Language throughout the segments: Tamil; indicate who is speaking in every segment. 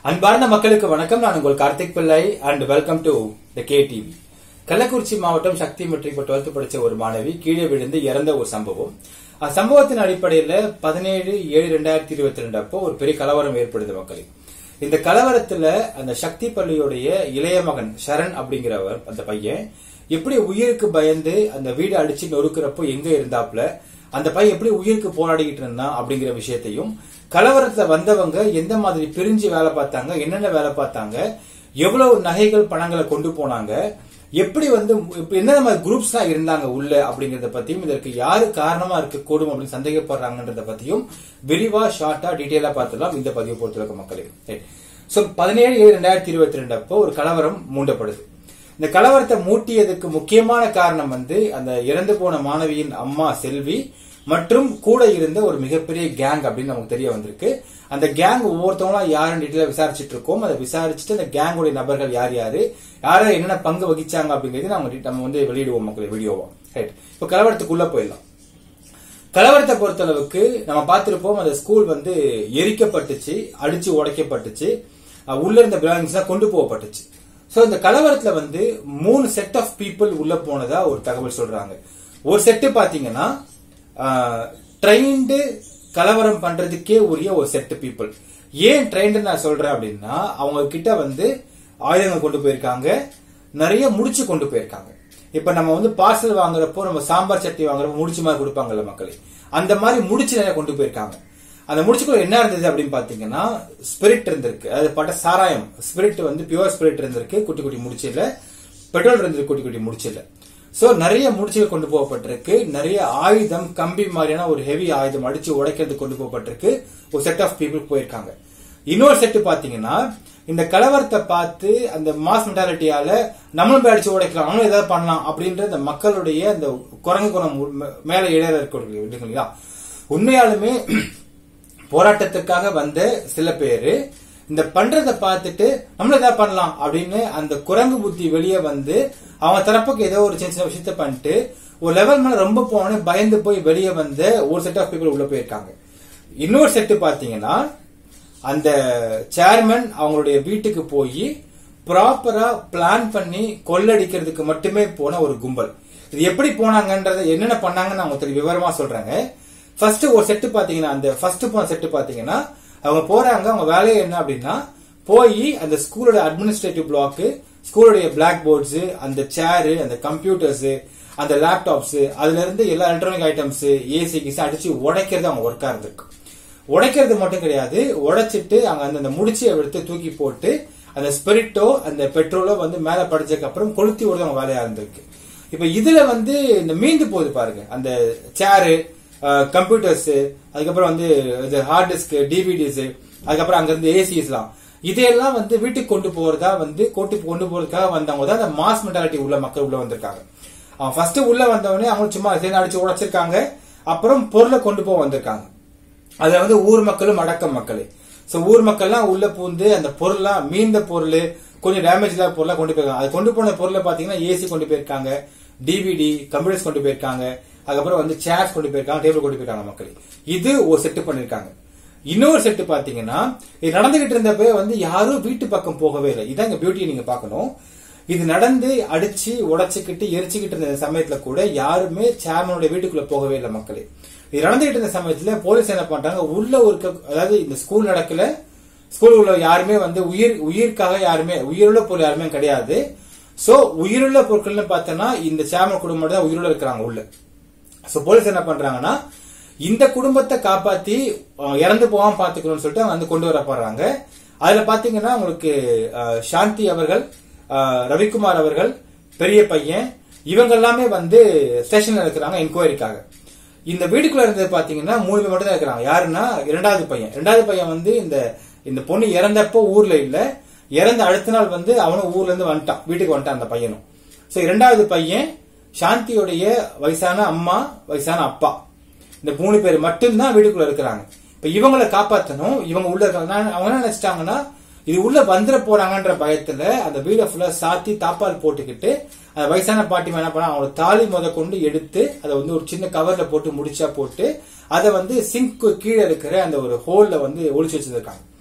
Speaker 1: அன்பார்ந்த மக்களுக்கு வணக்கம் நான் உங்கள் Karthik Pillai and welcome to the K TV Kallakurichi மாவட்டம் சக்தி மெட்ரிக் இப்போ டுவெல்த் படிச்ச ஒரு மாணவி கீழே விழுந்து இறந்த ஒரு சம்பவம் அந்த சம்பவத்தின் அடிப்படையில் பதினேழு ஏழு ரெண்டாயிரத்தி இருபத்தி ரெண்டு அப்போ ஒரு பெரிய கலவரம் ஏற்படுது மக்களுக்கு இந்த கலவரத்துல அந்த சக்தி பள்ளியுடைய இளைய மகன் சரண் அப்படிங்கிறவர் அந்த பையன் எப்படி உயிருக்கு பயந்து அந்த வீடு அடிச்சு நொறுக்கிறப்போ எங்க இருந்தாப்ல அந்த பையன் எப்படி உயிருக்கு போராடிக்கிட்டு இருந்தான் அப்படிங்கிற விஷயத்தையும் கலவரத்துல வந்தவங்க எந்த மாதிரி பிரிஞ்சு வேலை பார்த்தாங்க என்னென்ன வேலை பார்த்தாங்க எவ்வளவு நகைகள் பணங்களை கொண்டு போனாங்க எப்படி வந்து இப்ப என்னென்ன மாதிரி குரூப்ஸ் தான் இருந்தாங்க உள்ள அப்படிங்கறத பத்தியும் இதற்கு யாரு காரணமா இருக்க கூடும் அப்படின்னு சந்தேகப்படுறாங்கன்றத பத்தியும் விரிவா ஷார்ட்டா டீடைலா பார்த்துலாம் இந்த பதிவு பொறுத்தவரைக்க மக்களே சோ பதினேழு ஏழு ரெண்டாயிரத்தி இருபத்தி ரெண்டு அப்போ ஒரு கலவரம் மூண்டப்படுது இந்த கலவரத்தை மூட்டியதுக்கு முக்கியமான காரணம் வந்து அந்த இறந்து போன மாணவியின் அம்மா செல்வி மற்றும் கூட இருந்த ஒரு மிகப்பெரிய கேங் அப்படின்னு நமக்கு தெரிய வந்திருக்கு அந்த கேங் ஒவ்வொருத்தவங்களா யாருன்னு டீட்டெயிலா விசாரிச்சுட்டு இருக்கோம் அதை விசாரிச்சுட்டு அந்த கேங்குடைய நபர்கள் யார் யாரு யார என்னென்ன பங்கு வகிச்சாங்க அப்படிங்கிறது நம்ம நம்ம வந்து வெளியிடுவோம் மக்கள் வீடியோவா ரைட் இப்போ கலவரத்துக்குள்ள போயிடலாம் கலவரத்தை பொறுத்தளவுக்கு நம்ம பார்த்திருப்போம் அந்த ஸ்கூல் வந்து எரிக்கப்பட்டுச்சு அடிச்சு உடைக்கப்பட்டுச்சு அஹ் உள்ள இருந்த பிலாங்கிங்ஸ் கொண்டு போகப்பட்டுச்சு சோ இந்த கலவரத்துல வந்து மூணு செட் ஆஃப் பீப்புள் உள்ள போனதா ஒரு தகவல் சொல்றாங்க ஒரு செட்டு பாத்தீங்கன்னா ட்ரெயின்டு கலவரம் பண்றதுக்கே உரிய ஒரு செட் பீப்புள் ஏன் ட்ரெயின்டு நான் சொல்றேன் அப்படின்னா அவங்க கிட்ட வந்து ஆயுதங்கள் கொண்டு போயிருக்காங்க நிறைய முடிச்சு கொண்டு போயிருக்காங்க இப்ப நம்ம வந்து பார்சல் வாங்குறப்போ நம்ம சாம்பார் சட்னி வாங்குறப்போ முடிச்சு மாதிரி கொடுப்பாங்கல்ல மக்களே அந்த மாதிரி முடிச்சு நிறைய கொண்டு போயிருக்காங்க அந்த முடிச்சுக்குள்ள என்ன இருந்தது அப்படின்னு பாத்தீங்கன்னா ஸ்பிரிட் இருந்திருக்கு அது பட்ட சாராயம் ஸ்பிரிட் வந்து பியூர் ஸ்பிரிட் இருந்திருக்கு குட்டி குட்டி முடிச்சில பெட்ரோல் இருந்திருக்கு குட்டி குட்டி முடிச்சில சோ நிறைய முடிச்சுகள் கொண்டு போகப்பட்டிருக்கு நிறைய ஆயுதம் கம்பி மாதிரியான ஒரு ஹெவி ஆயுதம் அடிச்சு உடைக்கிறதுக்கு கொண்டு போகப்பட்டிருக்கு ஒரு செட் ஆஃப் பீப்புள் போயிருக்காங்க இன்னொரு செட்டு பாத்தீங்கன்னா இந்த கலவரத்தை பார்த்து அந்த மாஸ் மென்டாலிட்டியால நம்மளும் போய் அடிச்சு உடைக்கலாம் நம்மளும் ஏதாவது பண்ணலாம் அப்படின்ற இந்த மக்களுடைய அந்த குரங்கு குணம் மேல இடையில இருக்க இல்லையா உண்மையாலுமே போராட்டத்துக்காக வந்த சில பேரு இந்த பண்றத பார்த்துட்டு நம்மளும் ஏதாவது பண்ணலாம் அப்படின்னு அந்த குரங்கு புத்தி வெளியே வந்து அவங்க தரப்புக்கு ஏதோ ஒரு சின்ன சின்ன விஷயத்த பண்ணிட்டு ஒரு லெவல் மேல ரொம்ப போன பயந்து போய் வெளியே வந்த ஒரு செட் ஆஃப் பீப்புள் உள்ள போயிருக்காங்க இன்னொரு செட்டு பாத்தீங்கன்னா அந்த சேர்மன் அவங்களுடைய வீட்டுக்கு போய் ப்ராப்பரா பிளான் பண்ணி கொள்ளடிக்கிறதுக்கு மட்டுமே போன ஒரு கும்பல் இது எப்படி போனாங்கன்றத என்னென்ன பண்ணாங்கன்னு அவங்க தெரியும் விவரமா சொல்றாங்க ஃபர்ஸ்ட் ஒரு செட்டு பாத்தீங்கன்னா அந்த ஃபர்ஸ்ட் போன செட்டு பாத்தீங்கன்னா அவங்க போறாங்க அவங்க வேலையை என்ன அப்படின்னா போய் அந்த ஸ்கூலோட அட்மினிஸ்ட்ரேட்டிவ் பிளாக் ஸ்கூலுடைய பிளாக் போர்ட்ஸ் அந்த சேரு அந்த கம்ப்யூட்டர்ஸ் அந்த லேப்டாப்ஸ் அதுல இருந்து எல்லா எலக்ட்ரானிக் ஐட்டம்ஸ் ஏசி கிசி அடிச்சு உடைக்கிறது அவங்க ஒர்க்கா இருந்திருக்கு உடைக்கிறது மட்டும் கிடையாது உடைச்சிட்டு அங்க அந்த முடிச்சியை எடுத்து தூக்கி போட்டு அந்த ஸ்பிரிட்டோ அந்த பெட்ரோலோ வந்து மேல படிச்சதுக்கு அப்புறம் கொளுத்தி விடுறது அவங்க வேலையா இருந்திருக்கு இப்ப இதுல வந்து இந்த மீந்து போகுது பாருங்க அந்த சேரு கம்ப்யூட்டர்ஸ் அதுக்கப்புறம் வந்து ஹார்ட் டிஸ்க் டிவிடிஸ் அதுக்கப்புறம் அங்க இருந்து ஏசிஸ்லாம் இதையெல்லாம் வந்து வீட்டுக்கு கொண்டு போறதா வந்து கொண்டு கொண்டு போறதுக்காக வந்தவங்க தான் அந்த மாஸ் மென்டாலிட்டி உள்ள மக்கள் உள்ள வந்திருக்காங்க அவன் ஃபர்ஸ்ட் உள்ள வந்தவனே அவங்க சும்மா சேர்ந்து அடிச்சு உடைச்சிருக்காங்க அப்புறம் பொருளை கொண்டு போக வந்திருக்காங்க அதுல வந்து ஊர் மக்களும் அடக்கம் மக்களே சோ ஊர் மக்கள்லாம் உள்ள பூந்து அந்த பொருள்லாம் மீந்த பொருள் கொஞ்சம் டேமேஜ் இல்லாத பொருளா கொண்டு போயிருக்காங்க அது கொண்டு போன பொருளை பாத்தீங்கன்னா ஏசி கொண்டு போயிருக்காங்க டிவிடி கம்ப்யூட்டர்ஸ் கொண்டு போயிருக்காங்க அதுக்கப்புறம் வந்து சேர்ஸ் கொண்டு போயிருக்காங்க டேபிள் கொண்டு போயிருக்காங்க மக்கள் இது ஒரு செட்டு பண்ணிருக்காங்க இன்னொரு செட்டு பாத்தீங்கன்னா இது நடந்துகிட்டு இருந்தப்ப வந்து யாரும் வீட்டு பக்கம் போகவே இல்லை இதான் இங்க பியூட்டியை நீங்க பாக்கணும் இது நடந்து அடிச்சு உடைச்சுக்கிட்டு எரிச்சுக்கிட்டு இருந்த சமயத்துல கூட யாருமே சேர்மனுடைய வீட்டுக்குள்ள போகவே இல்லை மக்களே இது நடந்துகிட்டு இருந்த சமயத்துல போலீஸ் என்ன பண்றாங்க உள்ள ஒரு அதாவது இந்த ஸ்கூல் நடக்கல ஸ்கூல் உள்ள யாருமே வந்து உயிர் உயிர்க்காக யாருமே உயிருள்ள பொருள் யாருமே கிடையாது சோ உயிருள்ள பொருட்கள்னு பார்த்தோம்னா இந்த சேர்மன் குடும்பம் தான் உயிருள்ள இருக்கிறாங்க உள்ள சோ போலீஸ் என்ன பண்றாங்கன்னா இந்த குடும்பத்தை காப்பாத்தி இறந்து போகாம பாத்துக்கணும்னு சொல்லிட்டு வந்து கொண்டு வரப்படுறாங்க அதுல பாத்தீங்கன்னா உங்களுக்கு சாந்தி அவர்கள் ரவிக்குமார் அவர்கள் பெரிய பையன் இவங்க எல்லாமே வந்து ஸ்டேஷன்ல இருக்கிறாங்க என்கொயரிக்காக இந்த வீட்டுக்குள்ள இருந்தது பாத்தீங்கன்னா மூணு பேர் மட்டும் தான் இருக்கிறாங்க யாருன்னா இரண்டாவது பையன் இரண்டாவது பையன் வந்து இந்த இந்த பொண்ணு இறந்தப்போ ஊர்ல இல்ல இறந்த அடுத்த நாள் வந்து அவனும் ஊர்ல இருந்து வந்துட்டான் வீட்டுக்கு வந்துட்டான் அந்த பையனும் சோ இரண்டாவது பையன் சாந்தியோடைய வயசான அம்மா வயசான அப்பா இந்த மூணு பேர் மட்டும்தான் வீட்டுக்குள்ள இருக்கிறாங்க இப்ப இவங்களை காப்பாத்தணும் இவங்க உள்ள இருக்காங்க அவங்க என்ன நினைச்சிட்டாங்கன்னா இது உள்ள வந்துட போறாங்கன்ற பயத்துல அந்த வீடை ஃபுல்லா சாத்தி தாப்பால் போட்டுக்கிட்டு அந்த வயசான பாட்டி என்ன பண்ணா அவங்களோட தாலி முத கொண்டு எடுத்து அதை வந்து ஒரு சின்ன கவர்ல போட்டு முடிச்சா போட்டு அதை வந்து சிங்க் கீழே இருக்கிற அந்த ஒரு ஹோல்ல வந்து ஒளிச்சு வச்சிருக்காங்க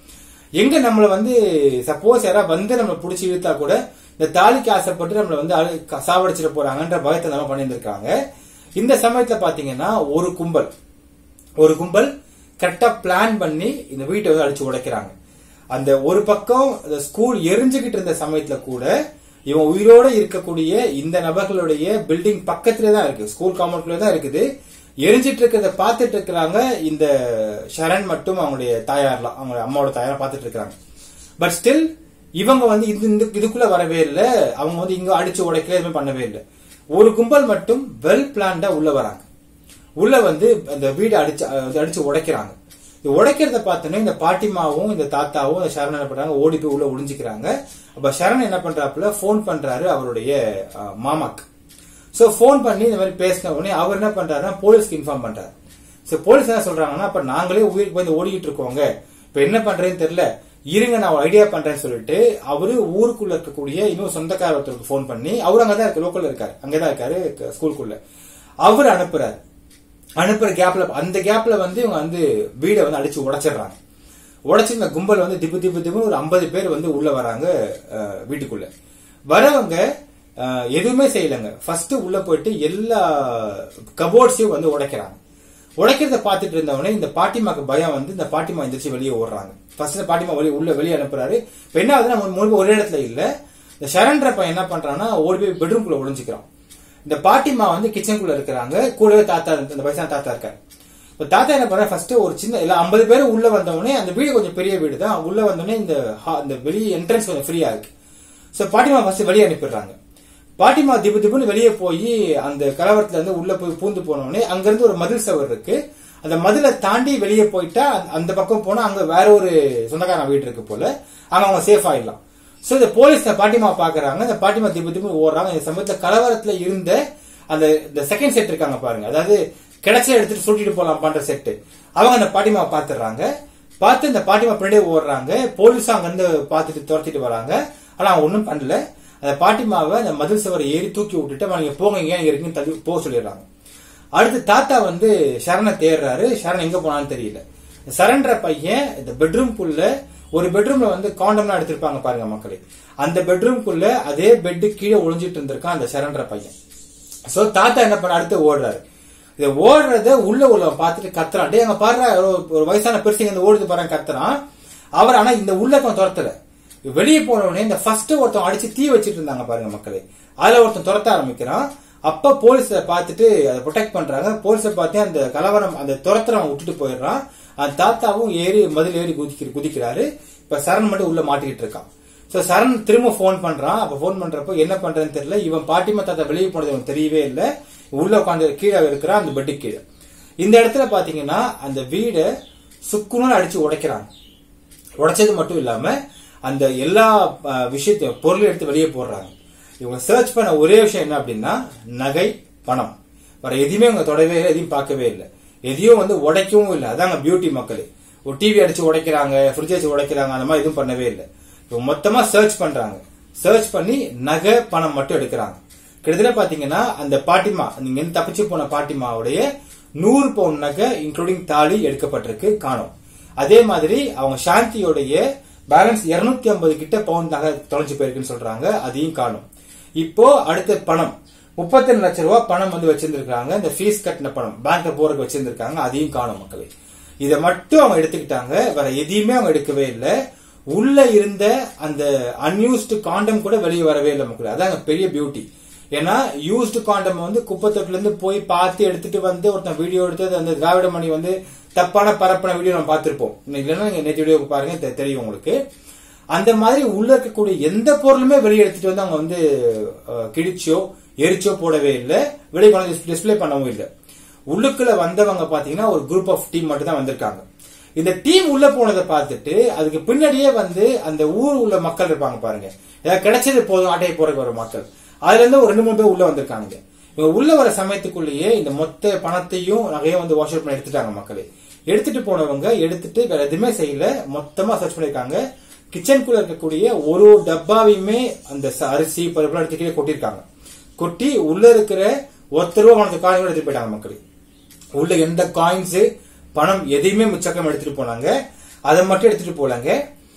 Speaker 1: எங்க நம்மள வந்து சப்போஸ் யாராவது வந்து நம்மள புடிச்சு இழுத்தா கூட இந்த தாலிக்கு ஆசைப்பட்டு நம்மள வந்து அழு- க- சாவடிச்சிட போறாங்கன்ற பயத்தை நம்ம பண்ணியிருந்திருக்காங்க இந்த சமயத்துல பாத்தீங்கன்னா ஒரு கும்பல் ஒரு கும்பல் கரெக்டா பிளான் பண்ணி இந்த வீட்டை வந்து அடிச்சு உடைக்கிறாங்க அந்த ஒரு பக்கம் அந்த ஸ்கூல் எரிஞ்சுகிட்டு இருந்த சமயத்துல கூட இவன் உயிரோட இருக்கக்கூடிய இந்த நபர்களுடைய பில்டிங் பக்கத்துல தான் இருக்கு ஸ்கூல் காம்பவுண்ட்ல தான் இருக்குது எரிஞ்சிட்டு இருக்கிறத பார்த்துட்டு இருக்கிறாங்க இந்த ஷரண் மட்டும் அவங்களுடைய தாயார்லாம் அவங்க அம்மாவோட தாயார் பார்த்துட்டு இருக்காங்க பட் ஸ்டில் இவங்க வந்து இது இந்த- இதுக்குள்ள வரவே இல்லை அவங்க வந்து இங்க அடிச்சு உடைக்கல எதுவுமே பண்ணவே இல்லை ஒரு கும்பல் மட்டும் வெல் பிளான்டா உள்ள வராங்க உள்ள வந்து அந்த வீடு அடிச்சு அஹ் அடிச்சு உடைக்கிறாங்க இது உடைக்கிறத பார்த்தோன்னே இந்த பாட்டிமாவும் இந்த தாத்தாவும் இந்த சரண் என்ன பண்றாங்க ஓடி போய் உள்ள ஒளிஞ்சுக்கிறாங்க அப்ப சரண் என்ன பண்றாப்புல ஃபோன் பண்றாரு அவருடைய அஹ், மாமாக்கு சோ ஃபோன் பண்ணி இந்த மாதிரி பேசின உடனே அவர் என்ன பண்றாருன்னா போலீஸ்க்கு இன்ஃபார்ம் பண்றாரு சோ போலீஸ் என்ன சொல்றாங்கன்னா அப்ப நாங்களே உயிருக்கு வந்து ஓடிக்கிட்டு இருக்கோங்க இப்ப என்ன பண்றேன்னு தெரியல இருங்க நான் ஐடியா பண்றேன்னு சொல்லிட்டு அவரு ஊருக்குள்ள இருக்கக்கூடிய இன்னும் சொந்தக்கார ஒருத்தருக்கு ஃபோன் பண்ணி அவர் அங்கதான் இருக்கு லோக்கல்ல இருக்காரு அங்கதான் இருக்காரு க- ஸ்கூலுக்குள்ள அவர் அனுப்புறாரு அனுப்புற கேப்ல அந்த கேப்ல வந்து இவங்க வந்து வீடை வந்து அடிச்சு உடைச்சிடுறாங்க உடைச்சு இந்த கும்பல் வந்து திப்பு திப்பு திப்புன்னு ஒரு ஐம்பது பேர் வந்து உள்ள வராங்க அஹ், வீட்டுக்குள்ள வரவங்க அஹ், எதுவுமே செய்யலங்க ஃபர்ஸ்ட் உள்ள போயிட்டு எல்லா கபோர்ட்ஸையும் வந்து உடைக்கிறாங்க உடைக்கிறத பார்த்துட்டு இருந்தவனே இந்த பாட்டிமாக்கு பயம் வந்து இந்த பாட்டிமா எந்திரிச்சு வெளியே ஓடுறாங்க ஃபர்ஸ்ட் இந்த பாட்டிமா வெளியே உள்ள வெளியே அனுப்புறாரு இப்ப என்ன ஆகுதுன்னா முன்பு முன்பு ஒரே இடத்துல இல்ல இந்த சரண்ற பையன் என்ன பண்றான்னா ஓடி போய் பெட்ரூம்குள்ள ஒளிஞ்சுக்கிறான் இந்த பாட்டிமா வந்து கிச்சனுக்குள்ள இருக்கிறாங்க கூடவே தாத்தா இந்த வயசான தாத்தா இருக்காரு இப்ப தாத்தா என்ன பண்ண ஃபர்ஸ்ட் ஒரு சின்ன இல்ல ஐம்பது பேர் உள்ள வந்தவொடனே அந்த வீடு கொஞ்சம் பெரிய வீடு தான் உள்ள வந்தோடனே இந்த ஹா- இந்த வெளியே என்ட்ரன்ஸ் கொஞ்சம் ஃப்ரீயா இருக்கு சோ பாட்டிமா ஃபர்ஸ்ட் வெளியே அனுப்பிடுறாங்க பாட்டிமா திபு திபுன்னு வெளியே போய் அந்த கலவரத்துல இருந்து உள்ள போய் பூந்து போனோடனே அங்க இருந்து ஒரு மதில் சவர் இருக்கு அந்த மதிலை தாண்டி வெளியே போயிட்டா அந்த- அந்த பக்கம் போனா அங்க வேற ஒரு சொந்தக்காரன் வீடு இருக்கு போல அங்க அவங்க சேஃப் ஆயிடலாம் சோ இந்த போலீஸ் இந்த பாட்டிமா பாக்குறாங்க இந்த பாட்டிமா திபு திபு ஓடுறாங்க இந்த சமயத்துல கலவரத்துல இருந்த அந்த இந்த செகண்ட் செட் இருக்காங்க பாருங்க அதாவது கிடைச்ச எடுத்துட்டு சுட்டிட்டு போலாம் பண்ற செட்டு அவங்க அந்த பாட்டிமா பாத்துறாங்க பார்த்து இந்த பாட்டிமா பின்னாடியே ஓடுறாங்க போலீஸ் அங்க இருந்து பார்த்துட்டு துரத்திட்டு வராங்க ஆனா அவங்க ஒண்ணும் பண்ணல அந்த பாட்டிமாவை அந்த மதில் சுவரை ஏறி தூக்கி விட்டுட்டு "அம்மா, நீங்க போங்க ஏன் இங்க இருக்குன்னு தள்ளி போக சொல்லிடுறாங்க அடுத்து தாத்தா வந்து சரணை தேடுறாரு சரண் எங்க போனான்னு தெரியல சரண்ற பையன் இந்த பெட்ரூம்குள்ள ஒரு பெட்ரூம்ல வந்து காண்டம்லாம் எடுத்திருப்பாங்க பாருங்க மக்களே அந்த பெட்ரூம்குள்ள அதே பெட்டு கீழே ஒளிஞ்சிட்டு இருந்திருக்கான் அந்த சரண்ற பையன் சோ தாத்தா என்ன பண்ண அடுத்து ஓடுறாரு இத ஓடுறத உள்ள உள்ள பார்த்துட்டு கத்துறான் டேய் அங்க பாரு ஒரு வயசான பெருசுங்க இந்த ஓடுது பாருங்க கத்துறான் அவர் ஆனா இந்த உள்ள கொஞ்சம் துரத்தல வெளியே போன உடனே இந்த ஃபர்ஸ்ட் ஒருத்தன் அடிச்சு தீ வச்சிட்டு இருந்தாங்க பாருங்க மக்களே அதுல ஒருத்தன் துரத்த ஆரம்பிக்கிறான் அப்ப போலீஸ பார்த்துட்டு அதை ப்ரொடெக்ட் பண்றாங்க போலீஸ பார்த்து அந்த கலவரம் அந்த துரத்துறவன் விட்டுட்டு போயிடுறான் அந்த தாத்தாவும் ஏறி மதில் ஏறி குதிக்கிற குதிக்கிறாரு இப்ப சரண் மட்டும் உள்ள மாட்டிக்கிட்டு இருக்கான் சோ சரண் திரும்ப ஃபோன் பண்றான் அப்ப ஃபோன் பண்றப்போ என்ன பண்றதுன்னு தெரியல இவன் பாட்டிமா தாத்தா வெளியே போனது இவனுக்கு தெரியவே இல்ல உள்ள உட்காந்து கீழே இருக்கிறான் அந்த பெட்டு கீழே இந்த இடத்துல பாத்தீங்கன்னா அந்த வீடை சுக்குன்னு அடிச்சு உடைக்கிறாங்க உடைச்சது மட்டும் இல்லாம அந்த எல்லா அஹ், விஷயத்தையும் பொருளை எடுத்து வெளியே போடுறாங்க இவங்க சர்ச் பண்ண ஒரே விஷயம் என்ன அப்படின்னா நகை பணம் வேற எதையுமே இவங்க தொடவே இல்லை எதையும் பார்க்கவே இல்லை எதையும் வந்து உடைக்கவும் இல்லை அதாங்க பியூட்டி மக்களே ஒரு டிவி அடிச்சு உடைக்கிறாங்க ஃப்ரிட்ஜ் அடிச்சு உடைக்கிறாங்க அந்த மாதிரி எதுவும் பண்ணவே இல்லை இவங்க மொத்தமா சர்ச் பண்றாங்க சர்ச் பண்ணி நகை பணம் மட்டும் எடுக்கிறாங்க கிட்டத்தட்ட பாத்தீங்கன்னா அந்த பாட்டிமா நீங்க இருந்து தப்பிச்சு போன பாட்டிமாவுடைய நூறு பவுன் நகை இன்க்ளூடிங் தாலி எடுக்கப்பட்டிருக்கு காணும் அதே மாதிரி அவங்க சாந்தியோடைய பேலன்ஸ் 250 ஐம்பது கிட்ட பவுன் நகை தொலைஞ்சு போயிருக்குன்னு சொல்றாங்க அதையும் காணும் இப்போ அடுத்த பணம் 32 லட்சம் ரூபாய் பணம் வந்து வச்சிருந்திருக்காங்க இந்த ஃபீஸ் கட்டின பணம் பேங்க்ல போறதுக்கு வச்சிருந்திருக்காங்க அதையும் காணும் மக்களே இதை மட்டும் அவங்க எடுத்துக்கிட்டாங்க வேற எதையுமே அவங்க எடுக்கவே இல்லை உள்ள இருந்த அந்த அன்யூஸ்டு காண்டம் கூட வெளியே வரவே இல்லை மக்களே அதான் பெரிய பியூட்டி ஏன்னா யூஸ்டு காண்டம் வந்து குப்பத்தொட்டில இருந்து போய் பார்த்து எடுத்துட்டு வந்து ஒருத்தன் வீடியோ எடுத்து அந்த திராவிட மணி வந்து தப்பான பரப்பின வீடியோ நம்ம பார்த்திருப்போம் இல்லைன்னா நீங்க நேற்று வீடியோ பாருங்க தெ- தெரியும் உங்களுக்கு அந்த மாதிரி உள்ள இருக்கக்கூடிய எந்த பொருளுமே வெளியே எடுத்துட்டு வந்து அவங்க வந்து அஹ், கிழிச்சோ எரிச்சோ போடவே இல்லை வெளியே கொண்டு டிஸ்ப்ளே பண்ணவும் இல்லை உள்ளுக்குள்ள வந்தவங்க பாத்தீங்கன்னா ஒரு குரூப் ஆஃப் டீம் மட்டும் தான் வந்திருக்காங்க இந்த டீம் உள்ள போனதை பார்த்துட்டு அதுக்கு பின்னாடியே வந்து அந்த ஊர் உள்ள மக்கள் இருப்பாங்க பாருங்க ஏதாவது கிடைச்சது போதும் ஆட்டையை போறதுக்கு வர மக்கள் அதுல இருந்து ஒரு ரெண்டு மூணு பேர் உள்ள வந்திருக்காங்க இவங்க உள்ள வர சமயத்துக்குள்ளேயே இந்த மொத்த பணத்தையும் நகையும் வந்து வாஷ் அவுட் பண்ணி எடுத்துட்டாங்க மக்களே எடுத்துட்டு போனவங்க எடுத்துட்டு வேற எதுவுமே செய்யல மொத்தமா சர்ச் பண்ணிருக்காங்க கிச்சனுக்குள்ள இருக்கக்கூடிய ஒரு ஒரு டப்பாவையுமே அந்த ச- அரிசி பருப்புலாம் எடுத்து கீழே கொட்டிருக்காங்க கொட்டி உள்ள இருக்கிற ஒருத்தர் ரூபா பணத்தை காயின் எடுத்துட்டு போயிட்டாங்க மக்களே உள்ள எந்த காயின்ஸ் பணம் எதையுமே முச்சக்கம் எடுத்துட்டு போனாங்க அதை மட்டும் எடுத்துட்டு போலாங்க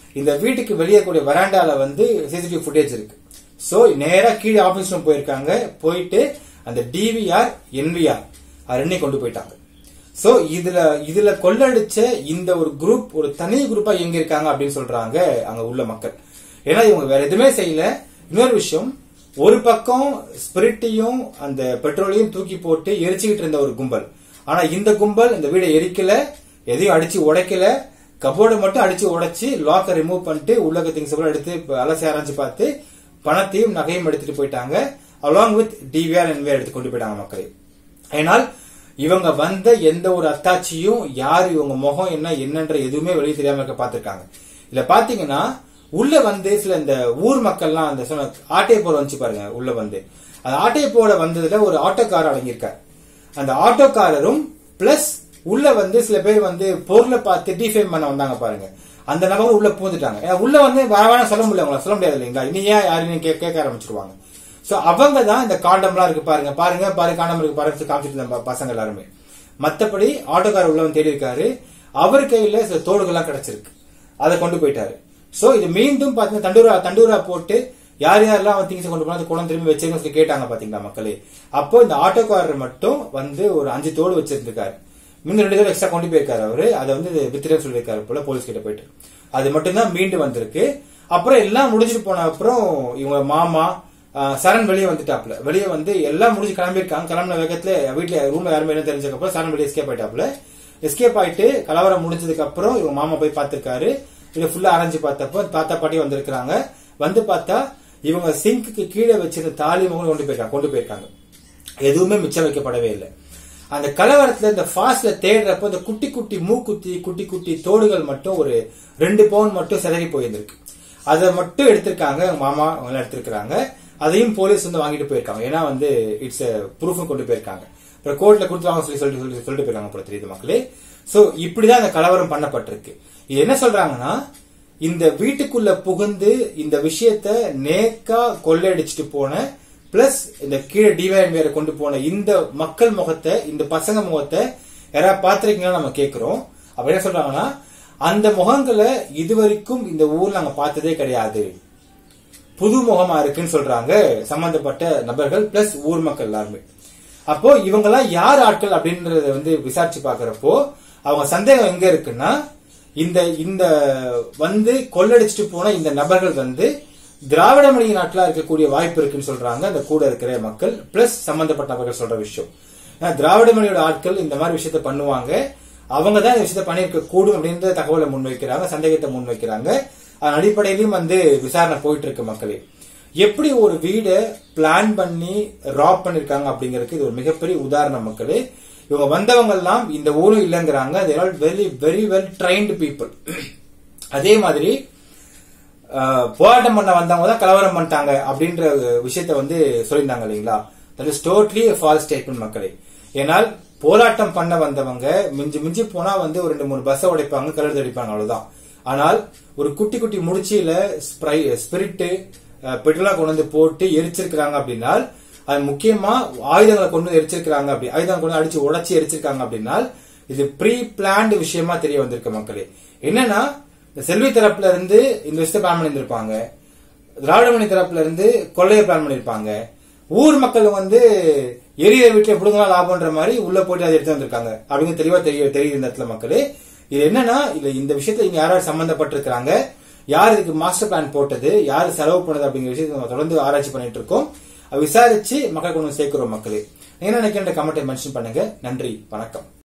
Speaker 1: இந்த வீட்டுக்கு வெளியே கூடிய வராண்டால வந்து சிசிடிவி ஃபுட்டேஜ் இருக்கு சோ நேரா கீழே ஆபீஸ் ரூம் போயிருக்காங்க போயிட்டு அந்த டிவிஆர் என்விஆர் அது ரெண்டையும் கொண்டு போயிட்டாங்க சோ இதுல இதுல கொள்ளடிச்ச இந்த ஒரு குரூப் ஒரு தனி குரூப்பா எங்க இருக்காங்க அப்படின்னு சொல்றாங்க அங்க உள்ள மக்கள் ஏன்னா இவங்க வேற எதுவுமே செய்யல இன்னொரு விஷயம் ஒரு பக்கம் ஸ்பிரிட்டையும் அந்த பெட்ரோலையும் தூக்கி போட்டு எரிச்சுக்கிட்டு இருந்த ஒரு கும்பல் ஆனா இந்த கும்பல் இந்த வீடை எரிக்கல எதையும் அடிச்சு உடைக்கல கபோர்டை மட்டும் அடிச்சு உடைச்சு லாக்கை ரிமூவ் பண்ணிட்டு உள்ள திங்ஸ் எல்லாம் எடுத்து அலசி ஆராய்ச்சி பார்த்து பணத்தையும் நகையும் எடுத்துட்டு போயிட்டாங்க அலாங் வித் டிவிஆர் என்விஆர் எடுத்து கொண்டு போயிட்டாங்க மக்களே ஏனால் இவங்க வந்த எந்த ஒரு அத்தாட்சியும் யார் இவங்க முகம் என்ன என்னன்ற எதுவுமே வெளியே தெரியாம இருக்க பார்த்திருக்காங்க இதுல பாத்தீங்கன்னா உள்ள வந்து சில இந்த ஊர் மக்கள்லாம் அந்த சொன்ன ஆட்டையை போட வந்துச்சு பாருங்க உள்ள வந்து அந்த ஆட்டையை போட வந்ததுல ஒரு ஆட்டோக்காரர் அடங்கியிருக்கார் அந்த ஆட்டோக்காரரும் பிளஸ் உள்ள வந்து சில பேர் வந்து பொருளை பார்த்து டிஃபைம் பண்ண வந்தாங்க பாருங்க அந்த நபரும் உள்ள பூந்துட்டாங்க ஏன்னா உள்ள வந்து வரவான சொல்ல முடியல அவங்கள சொல்ல முடியாது இல்லைங்களா இனி ஏன் யாருன்னு கே- கேட்க ஆரம்பிச்சிருவாங்க சோ அவங்க தான் இந்த காண்டம்லாம் இருக்கு பாருங்க பாருங்க பாருங்க காண்டம் இருக்கு பாருங்க காமிச்சிட்டு இருந்த பசங்க எல்லாருமே மத்தபடி ஆட்டோக்காரர் உள்ளவன் தேடி இருக்காரு அவர் கையில சில தோடுகள்லாம் கிடைச்சிருக்கு அதை கொண்டு போயிட்டாரு சோ இது மீண்டும் பாத்தீங்கன்னா தண்டூரா தண்டூரா போட்டு யார் யாரெல்லாம் அவன் திங்ஸ் கொண்டு போனா அந்த குளம் திரும்பி வச்சிருக்கோம் சொல்லி கேட்டாங்க பாத்தீங்களா மக்களே அப்போ இந்த ஆட்டோக்காரர் மட்டும் வந்து ஒரு அஞ்சு தோடு வச்சிருந்திருக்காரு இன்னும் ரெண்டு தோடு எக்ஸ்ட்ரா கொண்டு போயிருக்காரு அவரு அதை வந்து வித்திரன்னு சொல்லியிருக்காரு போல போலீஸ் கிட்ட போயிட்டு அது மட்டும்தான் மீண்டு வந்திருக்கு அப்புறம் எல்லாம் முடிஞ்சிட்டு போன அப்புறம் இவங்க மாமா ஆஹ், சரண் வெளியே வந்துட்டாப்ல வெளியே வந்து எல்லாம் முடிஞ்சு கிளம்பியிருக்காங்க கிளம்பின வேகத்துல வீட்டுல ரூம்ல யாருமே என்ன தெரிஞ்சதுக்கு அப்புறம் சரண் வெளியே எஸ்கேப் ஆயிட்டாப்ல எஸ்கேப் ஆயிட்டு கலவரம் முடிஞ்சதுக்கு அப்புறம் இவங்க மாமா போய் பார்த்திருக்காரு இதை ஃபுல்லா அரைஞ்சு பார்த்தப்போ தாத்தா பாட்டி வந்திருக்காங்க வந்து பார்த்தா இவங்க சிங்க்கு கீழே வச்சிருந்த தாலி மகன் கொண்டு போயிருக்காங்க கொண்டு போயிருக்காங்க எதுவுமே மிச்சம் வைக்கப்படவே இல்லை அந்த கலவரத்துல இந்த ஃபாஸ்ட்ல தேடுறப்போ இந்த குட்டி குட்டி மூக்குத்தி குட்டி குட்டி தோடுகள் மட்டும் ஒரு ரெண்டு பவுன் மட்டும் சிதறி போயிருந்திருக்கு அதை மட்டும் எடுத்திருக்காங்க எங்க மாமா அவங்க எல்லாம் எடுத்திருக்காங்க அதையும் போலீஸ் வந்து வாங்கிட்டு போயிருக்காங்க ஏன்னா வந்து இட்ஸ் ப்ரூஃப் கொண்டு போயிருக்காங்க அப்புறம் கோர்ட்ல கொடுத்து வாங்க சொல்லி சொல்லிட்டு சொல்லி சொல்லிட்டு போயிருக்காங்க போல தெரியுது மக்களே சோ இப்படிதான் அந்த கலவரம் பண்ணப்பட்டிருக்கு இது என்ன சொல்றாங்கன்னா இந்த வீட்டுக்குள்ள புகுந்து இந்த விஷயத்த நேக்கா கொள்ளையடிச்சிட்டு போன பிளஸ் இந்த கீழே டிவைன் வேற கொண்டு போன இந்த மக்கள் முகத்தை இந்த பசங்க முகத்தை யாராவது பாத்திருக்கீங்களா நம்ம கேக்குறோம் அப்ப என்ன சொல்றாங்கன்னா அந்த முகங்களை இதுவரைக்கும் இந்த ஊர்ல நாங்க பார்த்ததே கிடையாது புது முகமா இருக்குன்னு சொல்றாங்க சம்பந்தப்பட்ட நபர்கள் பிளஸ் ஊர் மக்கள் எல்லாருமே அப்போ இவங்கெல்லாம் யார் ஆட்கள் அப்படின்றத வந்து விசாரிச்சு பாக்குறப்போ அவங்க சந்தேகம் எங்க இருக்குன்னா இந்த இந்த வந்து கொள்ளடிச்சிட்டு போன இந்த நபர்கள் வந்து திராவிட மொழி நாட்டில் இருக்கக்கூடிய வாய்ப்பு இருக்குன்னு சொல்றாங்க அந்த கூட இருக்கிற மக்கள் பிளஸ் சம்பந்தப்பட்ட நபர்கள் சொல்ற விஷயம் ஏன்னா திராவிட மொழியோட ஆட்கள் இந்த மாதிரி விஷயத்த பண்ணுவாங்க அவங்க தான் இந்த விஷயத்த பண்ணியிருக்க கூடும் அப்படின்ற தகவலை முன்வைக்கிறாங்க சந்தேகத்தை முன்வைக்கிறாங்க அதன் அடிப்படையிலும் வந்து விசாரணை போயிட்டு இருக்கு மக்களே எப்படி ஒரு வீடை பிளான் பண்ணி ராப் பண்ணிருக்காங்க அப்படிங்கிறதுக்கு இது ஒரு மிகப்பெரிய உதாரணம் மக்களே இவங்க வந்தவங்க எல்லாம் இந்த ஊரும் இல்லைங்கிறாங்க very very well trained people அதே மாதிரி அஹ், போராட்டம் பண்ண வந்தவங்க தான் கலவரம் பண்ணிட்டாங்க அப்படின்ற விஷயத்த வந்து சொல்லியிருந்தாங்க இல்லைங்களா that is totally false statement மக்களே ஏனால் போராட்டம் பண்ண வந்தவங்க மிஞ்சி மிஞ்சி போனா வந்து ஒரு ரெண்டு மூணு பஸ்ஸை உடைப்பாங்க கலர் அடிப்பாங்க அவ்வளவுதான் ஆனால் ஒரு குட்டி குட்டி முடிச்சியில ஸ்ப்ரை ஸ்பிரிட்டு பெட்ரோலா கொண்டு வந்து போட்டு எரிச்சிருக்கிறாங்க அப்படின்னா அது முக்கியமா ஆயுதங்களை கொண்டு வந்து எரிச்சிருக்கிறாங்க அப்படி ஆயுதங்களை கொண்டு வந்து அடிச்சு உடைச்சு எரிச்சிருக்காங்க அப்படின்னா இது ப்ரீ பிளான்டு விஷயமா தெரிய வந்திருக்கு மக்களே என்னன்னா இந்த செல்வி தரப்புல இருந்து இந்த விஷயத்தை பிளான் பண்ணியிருந்திருப்பாங்க திராவிடமணி தரப்புல இருந்து கொள்ளையை பிளான் பண்ணிருப்பாங்க ஊர் மக்கள் வந்து எரிய வீட்டுல எப்படிங்களா லாபம்ன்ற மாதிரி உள்ள போட்டு அதை எடுத்து வந்திருக்காங்க அப்படிங்க தெளிவா தெரிய தெரியுது இந்த இடத்துல மக்களே இது என்னன்னா இல்ல இந்த விஷயத்துல இங்க யாராவது சம்பந்தப்பட்டிருக்கிறாங்க யார் இதுக்கு மாஸ்டர் பிளான் போட்டது யார் செலவு பண்ணது அப்படிங்கிற விஷயத்தை நம்ம தொடர்ந்து ஆராய்ச்சி பண்ணிட்டு இருக்கோம் அதை விசாரிச்சு மக்கள் கொண்டு வந்து சேர்க்கிறோம் மக்களே என்ன நினைக்கின்ற கமெண்ட்டை மென்ஷன் பண்ணுங்க நன்றி வணக்கம்